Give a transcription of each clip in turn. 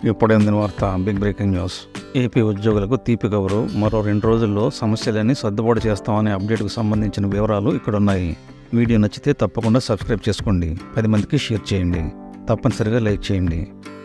ఇప్పుడే అందిన వార్త బిగ్ బ్రేకింగ్ న్యూస్ ఏపీ ఉద్యోగులకు తీపి కవరు మరో రెండు రోజుల్లో సమస్యలన్నీ సర్దుబాటు చేస్తామనే అప్డేట్కు సంబంధించిన వివరాలు ఇక్కడ ఉన్నాయి వీడియో నచ్చితే తప్పకుండా సబ్స్క్రైబ్ చేసుకోండి పది మందికి షేర్ చేయండి తప్పనిసరిగా లైక్ చేయండి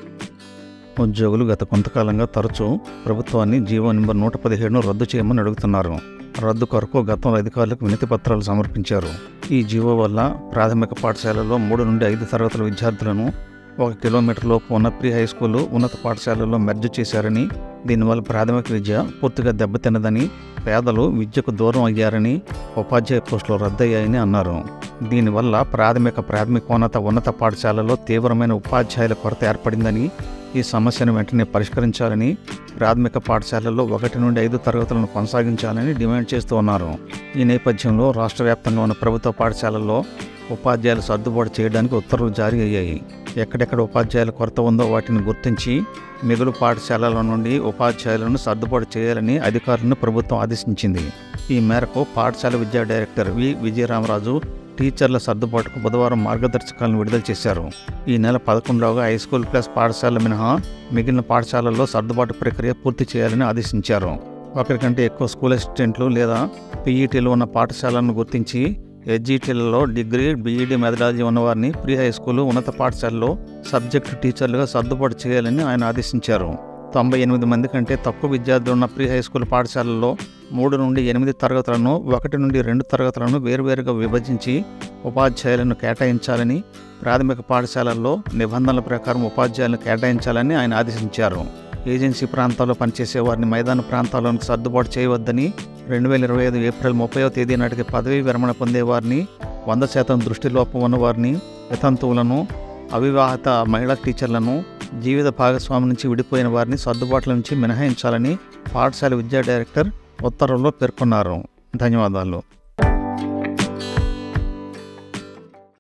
ఉద్యోగులు గత కొంతకాలంగా తరచూ ప్రభుత్వాన్ని జీవో నెంబర్ నూట పదిహేడును రద్దు చేయమని అడుగుతున్నారు రద్దు కొరకు గతంలో అధికారులకు వినతి పత్రాలు సమర్పించారు ఈ జీవో వల్ల ప్రాథమిక పాఠశాలలో మూడు నుండి ఐదు తరగతుల విద్యార్థులను ఒక కిలోమీటర్ లోపు ఉన్న ప్రీ హై స్కూల్ ఉన్నత పాఠశాలలో మెర్జ్ చేశారని దీనివల్ల ప్రాథమిక విద్య పూర్తిగా దెబ్బతిన్నదని పేదలు విద్యకు దూరం అయ్యారని ఉపాధ్యాయ పోస్టులు రద్దయ్యాయని అన్నారు దీనివల్ల ప్రాథమిక ప్రాథమికోన్నత ఉన్నత పాఠశాలలో తీవ్రమైన ఉపాధ్యాయుల కొరత ఏర్పడిందని ఈ సమస్యను వెంటనే పరిష్కరించాలని ప్రాథమిక పాఠశాలల్లో ఒకటి నుండి ఐదు తరగతులను కొనసాగించాలని డిమాండ్ చేస్తూ ఉన్నారు ఈ నేపథ్యంలో రాష్ట్ర వ్యాప్తంగా ఉన్న ప్రభుత్వ పాఠశాలల్లో ఉపాధ్యాయులు సర్దుబాటు చేయడానికి ఉత్తర్వులు జారీ అయ్యాయి ఎక్కడెక్కడ ఉపాధ్యాయుల కొరత ఉందో వాటిని గుర్తించి మిగులు పాఠశాలల నుండి ఉపాధ్యాయులను సర్దుబాటు చేయాలని అధికారులను ప్రభుత్వం ఆదేశించింది ఈ మేరకు పాఠశాల విద్యా డైరెక్టర్ వి విజయరామరాజు టీచర్ల సర్దుబాటుకు బుధవారం మార్గదర్శకాలను విడుదల చేశారు ఈ నెల పదకొండవగా హై స్కూల్ ప్లస్ పాఠశాల మినహా మిగిలిన పాఠశాలల్లో సర్దుబాటు ప్రక్రియ పూర్తి చేయాలని ఆదేశించారు ఒకరికంటే ఎక్కువ స్కూల్ అసిస్టెంట్లు లేదా పీఈటీలు ఉన్న పాఠశాలను గుర్తించి ఎస్జీటీలలో డిగ్రీ బీఈడీ మెథడాలజీ ఉన్నవారిని ప్రీ హై స్కూల్ ఉన్నత పాఠశాలలో సబ్జెక్టు టీచర్లుగా సర్దుబాటు చేయాలని ఆయన ఆదేశించారు తొంభై ఎనిమిది మంది కంటే తక్కువ విద్యార్థులు ఉన్న ప్రీ హై స్కూల్ పాఠశాలల్లో మూడు నుండి ఎనిమిది తరగతులను ఒకటి నుండి రెండు తరగతులను వేరువేరుగా విభజించి ఉపాధ్యాయులను కేటాయించాలని ప్రాథమిక పాఠశాలల్లో నిబంధనల ప్రకారం ఉపాధ్యాయులను కేటాయించాలని ఆయన ఆదేశించారు ఏజెన్సీ ప్రాంతాల్లో పనిచేసే వారిని మైదాన ప్రాంతాల్లోనికి సర్దుబాటు చేయవద్దని రెండు వేల ఇరవై ఐదు ఏప్రిల్ ముప్పైవ తేదీ నాటికి పదవీ విరమణ పొందేవారిని వంద శాతం దృష్టిలోపం ఉన్నవారిని వితంతువులను అవివాహిత మహిళా టీచర్లను జీవిత భాగస్వామి నుంచి విడిపోయిన వారిని సర్దుబాట్ల నుంచి మినహాయించాలని పాఠశాల విద్యా డైరెక్టర్ ఉత్తర్వుల్లో పేర్కొన్నారు ధన్యవాదాలు